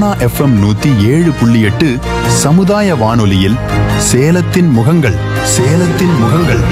FM நூத்தி ஏழு புள்ளி எட்டு சமுதாய வானொலியில் சேலத்தின் முகங்கள் சேலத்தின் முகங்கள்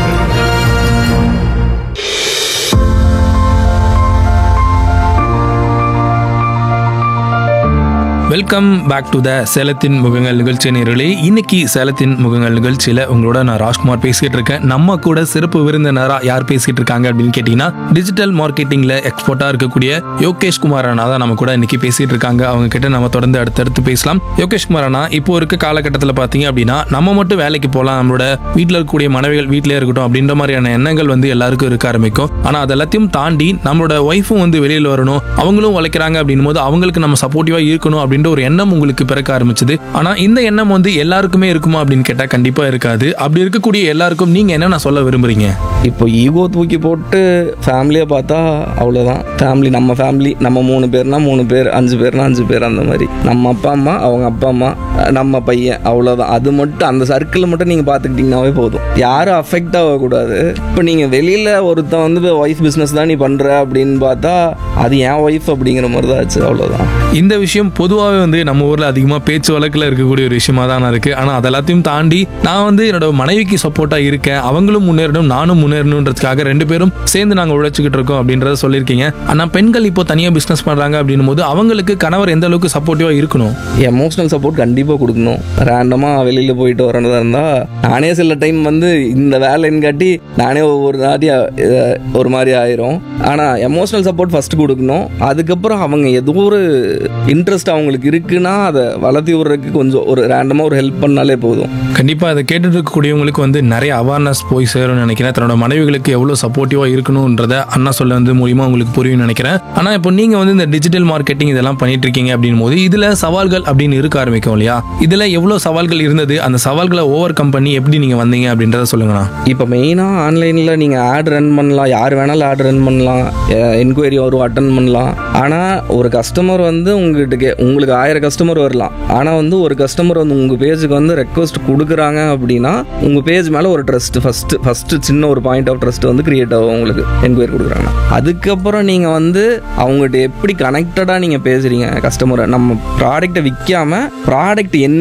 வெல்கம் பேக் டு த சேலத்தின் முகங்கள் நிகழ்ச்சி நேர்களே இன்னைக்கு சேலத்தின் முகங்கள் நிகழ்ச்சியில உங்களோட நான் ராஜ்குமார் பேசிட்டு இருக்கேன் நம்ம கூட சிறப்பு விருந்தினரா யார் பேசிட்டு இருக்காங்க அப்படின்னு கேட்டீங்கன்னா டிஜிட்டல் மார்க்கெட்டிங்ல எக்ஸ்போர்ட்டா இருக்கக்கூடிய யோகேஷ் குமார் அண்ணா தான் நம்ம கூட இன்னைக்கு பேசிட்டு இருக்காங்க அவங்க கிட்ட நம்ம தொடர்ந்து அடுத்தடுத்து பேசலாம் யோகேஷ் குமார் அண்ணா இப்போ இருக்க காலகட்டத்தில் பார்த்தீங்க அப்படின்னா நம்ம மட்டும் வேலைக்கு போகலாம் நம்மளோட வீட்டில் இருக்கக்கூடிய மனைவிகள் வீட்டிலே இருக்கட்டும் அப்படின்ற மாதிரியான எண்ணங்கள் வந்து எல்லாருக்கும் இருக்க ஆரம்பிக்கும் ஆனால் அது எல்லாத்தையும் தாண்டி நம்மளோட ஒய்ஃபும் வந்து வெளியில் வரணும் அவங்களும் உழைக்கிறாங்க அப்படின்னும் போது அவங்களுக்கு நம்ம சப்போர்ட்டிவா இருக்கணும் அப்படின்ற ஒரு எண்ணம் உங்களுக்கு பிறக்க ஆரம்பிச்சது ஆனா இந்த எண்ணம் வந்து எல்லாருக்குமே இருக்குமா அப்படின்னு கேட்டா கண்டிப்பா இருக்காது அப்படி இருக்கக்கூடிய எல்லாருக்கும் நீங்க என்ன சொல்ல விரும்புறீங்க இப்போ ஈகோ தூக்கி போட்டு ஃபேமிலியை பார்த்தா அவ்வளோதான் ஃபேமிலி நம்ம ஃபேமிலி நம்ம மூணு பேர்னா மூணு பேர் அஞ்சு பேர்னா அஞ்சு பேர் அந்த மாதிரி நம்ம அப்பா அம்மா அவங்க அப்பா அம்மா அஹ் நம்ம பையன் அவ்வளோதான் அது மட்டும் அந்த சர்க்கிள் மட்டும் நீங்கள் பார்த்துக்கிட்டிங்கனாவே போதும் யாரும் அஃபெக்ட் ஆகக்கூடாது இப்போ நீங்கள் வெளியில் ஒருத்தன் வந்து ஒய்ஃப் பிஸ்னஸ் தான் நீ பண்ணுற அப்படின்னு பார்த்தா அது என் ஒய்ஃப் அப்படிங்கிற மாதிரி தான் ஆச்சு அவ்வளோதான் இந்த விஷயம் பொதுவாகவே வந்து நம்ம ஊர்ல அதிகமா பேச்சு வழக்குல இருக்கக்கூடிய ஒரு விஷயமா தான் இருக்கு ஆனா அது எல்லாத்தையும் தாண்டி நான் வந்து என்னோட மனைவிக்கு சப்போர்ட்டா இருக்கேன் அவங்களும் முன்னேறணும் நானும் முன்னேறணுன்றதுக்காக ரெண்டு பேரும் சேர்ந்து நாங்க உழைச்சிக்கிட்டு இருக்கோம் அப்படின்றத சொல்லியிருக்கீங்க ஆனா பெண்கள் இப்போ தனியா பிசினஸ் பண்றாங்க அப்படின்னும் போது அவங்களுக்கு கணவர் எந்த அளவுக்கு சப்போர்ட்டிவா இருக்கணும் எமோஷனல் சப்போர்ட் கண்டிப்பாக கொடுக்கணும் ரேண்டமாக வெளியில் போயிட்டு வரதா இருந்தால் நானே சில டைம் வந்து இந்த வேலைன்னு காட்டி நானே ஒவ்வொரு நாட்டி அஹ், ஒரு மாதிரி ஆயிரும் ஆனால் எமோஷனல் சப்போர்ட் ஃபஸ்ட்டு கொடுக்கணும் அதுக்கப்புறம் அவங்க ஏதோ ஒரு இன்ட்ரெஸ்ட் அவங்களுக்கு இருக்குன்னா அதை வளர்த்தி விடுறதுக்கு கொஞ்சம் ஒரு ரேண்டமாக ஒரு ஹெல்ப் பண்ணாலே போதும் கண்டிப்பா அதை கேட்டுட்டு இருக்கக்கூடியவங்களுக்கு வந்து நிறைய அவேர்னஸ் போய் சேரும்னு நினைக்கிறேன் தன்னோட மனைவிகளுக்கு எவ்வளவு சப்போர்ட்டிவா இருக்கணும்ன்றத அண்ணா சொல்ல வந்து மூலியமா உங்களுக்கு புரியும் நினைக்கிறேன் ஆனா இப்போ நீங்க வந்து இந்த டிஜிட்டல் மார்க்கெட்டிங் இதெல்லாம் பண்ணிட்டு இருக்கீங்க அப்படின் போது இதுல சவால்கள் அப்படின்னு இருக்க ஆரம்பிக்கும் இல்லையா இதுல எவ்வளவு சவால்கள் இருந்தது அந்த சவால்களை ஓவர் கம் பண்ணி எப்படி நீங்க வந்தீங்க அப்படின்றத சொல்லுங்கண்ணா இப்போ மெயினாக ஆன்லைனில் நீங்கள் ஆட் ரன் பண்ணலாம் யார் வேணாலும் ஆட் ரன் பண்ணலாம் என்கொயரி வரும் அட்டன் பண்ணலாம் ஆனால் ஒரு கஸ்டமர் வந்து உங்ககிட்ட கே உங்களுக்கு ஆயிரம் கஸ்டமர் வரலாம் ஆனால் வந்து ஒரு கஸ்டமர் வந்து உங்கள் பேஜுக்கு வந்து ரெக்வஸ்ட் கொடுக்குறாங்க அப்படின்னா உங்கள் பேஜ் மேலே ஒரு ட்ரஸ்ட் ஃபஸ்ட்டு ஃபஸ்ட்டு சின்ன ஒரு பாயிண்ட் ஆஃப் ட்ரஸ்ட் வந்து கிரியேட் ஆகும் உங்களுக்கு என்கொயரி கொடுக்குறாங்க அதுக்கப்புறம் நீங்கள் வந்து அவங்ககிட்ட எப்படி கனெக்டடாக நீங்கள் பேசுகிறீங்க கஸ்டமரை நம்ம ப்ராடக்ட்டை விற்காம ப்ராடக்ட் என்ன